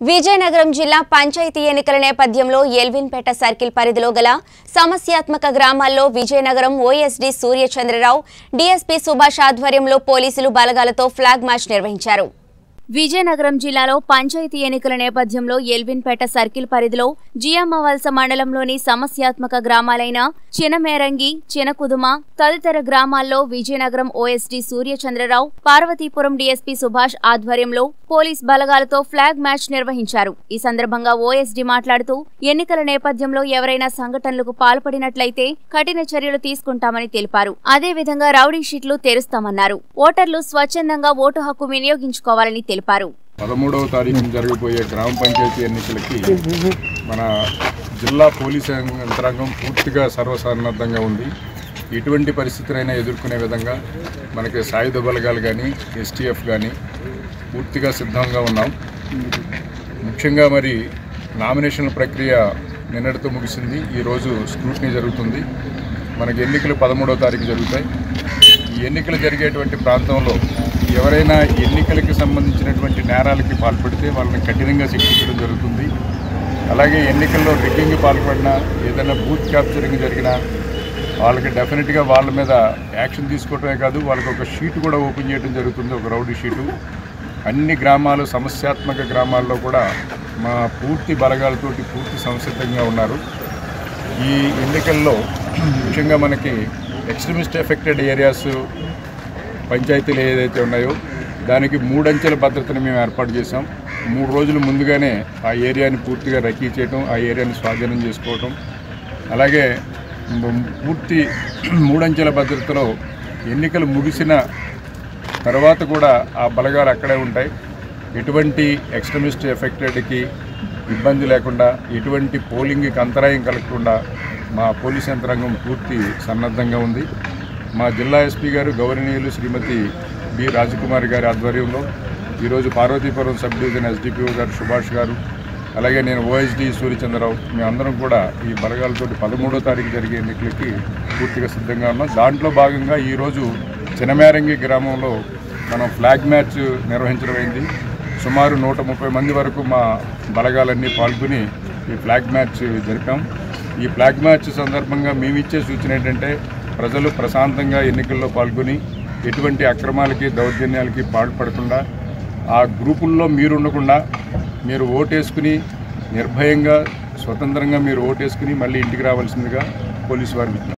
విజయనగరం జిల్లా పంచాయతీ ఎన్నికల నేపథ్యంలో ఎల్విన్పేట సర్కిల్ పరిధిలో గల సమస్యాత్మక గ్రామాల్లో విజయనగరం ఓఎస్డీ సూర్యచంద్రరావు డీఎస్పీ సుభాష్ ఆధ్వర్యంలో పోలీసులు బలగాలతో ఫ్లాగ్ మార్చ్ నిర్వహించారు విజయనగరం జిల్లాలో పంచాయతీ ఎన్నికల నేపథ్యంలో ఎల్విన్పేట సర్కిల్ పరిధిలో జియమ్మవలస మండలంలోని సమస్యాత్మక గ్రామాలైన చినమేరంగి చినకుదుమ తదితర గ్రామాల్లో విజయనగరం ఓఎస్డీ సూర్యచంద్రరావు పార్వతీపురం డీఎస్పీ సుభాష్ ఆధ్వర్యంలో పోలీస్ బలగాలతో ఫ్లాగ్ మ్యాచ్ నిర్వహించారు ఈ సందర్భంగా ఓఎస్డీ మాట్లాడుతూ ఎన్నికల నేపథ్యంలో ఎవరైనా సంఘటనలకు పాల్పడినట్లయితే కఠిన చర్యలు తీసుకుంటామని తెలిపారు అదేవిధంగా రౌడీ షీట్లు తెరుస్తామన్నారు ఓటర్లు స్వచ్ఛందంగా ఓటు హక్కు వినియోగించుకోవాలని తెలిపారు పదమూడవ తారీఖున జరగబోయే గ్రామ పంచాయతీ ఎన్నికలకి మన జిల్లా పోలీసు యంత్రాంగం పూర్తిగా సర్వసన్నద్ధంగా ఉంది ఎటువంటి పరిస్థితులైనా ఎదుర్కొనే విధంగా మనకి సాయుధ బలగాలు కానీ ఎస్టీఎఫ్ కానీ పూర్తిగా సిద్ధంగా ఉన్నాం ముఖ్యంగా మరి నామినేషన్ల ప్రక్రియ నిన్నటితో ముగిసింది ఈరోజు స్క్రూటినీ జరుగుతుంది మనకి ఎన్నికలు పదమూడవ తారీఖు జరుగుతాయి ఈ ఎన్నికలు జరిగేటువంటి ప్రాంతంలో ఎవరైనా ఎన్నికలకి సంబంధించినటువంటి నేరాలకి పాల్పడితే వాళ్ళని కఠినంగా శిక్షించడం జరుగుతుంది అలాగే ఎన్నికల్లో రిగ్గింగ్ పాల్పడినా ఏదైనా బూత్ క్యాప్చరింగ్ జరిగినా వాళ్ళకి డెఫినెట్గా వాళ్ళ మీద యాక్షన్ తీసుకోవడమే కాదు వాళ్ళకి ఒక షీట్ కూడా ఓపెన్ చేయడం జరుగుతుంది ఒక రౌడీ షీటు అన్ని గ్రామాలు సమస్యాత్మక గ్రామాల్లో కూడా మా పూర్తి బలగాలతోటి పూర్తి సంసిద్ధంగా ఉన్నారు ఈ ఎన్నికల్లో ముఖ్యంగా మనకి ఎక్స్ట్రీమిస్ట్ ఎఫెక్టెడ్ ఏరియాస్ పంచాయతీలు ఏదైతే ఉన్నాయో దానికి మూడంచెల భద్రతను మేము ఏర్పాటు చేసాం మూడు రోజులు ముందుగానే ఆ ఏరియాని పూర్తిగా రకీ చేయటం ఆ ఏరియాని స్వాధీనం చేసుకోవటం అలాగే మ్, పూర్తి మూడంచెల భద్రతలో ఎన్నికలు ముగిసిన తర్వాత కూడా ఆ బలగాలు అక్కడే ఉంటాయి ఎటువంటి ఎక్స్ట్రీమిస్ట్ ఎఫెక్టెడ్కి ఇబ్బంది లేకుండా ఎటువంటి పోలింగ్కి అంతరాయం కలగకుండా మా పోలీస్ యంత్రాంగం పూర్తి సన్నద్ధంగా ఉంది మా జిల్లా ఎస్పీ గారు గౌరవనీయులు శ్రీమతి బి రాజకుమారి గారి ఆధ్వర్యంలో ఈరోజు పార్వతీపురం సబ్ డివిజన్ ఎస్డిపిఓ గారు సుభాష్ గారు అలాగే నేను ఓఎస్డి సూర్యచంద్రరావు మేమందరం కూడా ఈ బలగాలతోటి పదమూడో తారీఖు జరిగే ఎన్నికలకి పూర్తిగా సిద్ధంగా ఉన్నాం దాంట్లో భాగంగా ఈరోజు చినమేరంగి గ్రామంలో మనం ఫ్లాగ్ మ్యాచ్ నిర్వహించడం అయింది సుమారు నూట ముప్పై మంది వరకు మా బలగాలన్నీ పాల్గొని ఈ ఫ్లాగ్ మ్యాచ్ జరిపాం ఈ ఫ్లాగ్ మ్యాచ్ సందర్భంగా మేమిచ్చే సూచన ఏంటంటే ప్రజలు ప్రశాంతంగా ఎన్నికల్లో పాల్గొని ఎటువంటి అక్రమాలకి దౌర్జన్యాలకి పాల్పడకుండా ఆ గ్రూపుల్లో మీరు ఉండకుండా మీరు ఓటేసుకుని నిర్భయంగా స్వతంత్రంగా మీరు ఓటేసుకుని మళ్ళీ ఇంటికి రావాల్సిందిగా పోలీసు వారు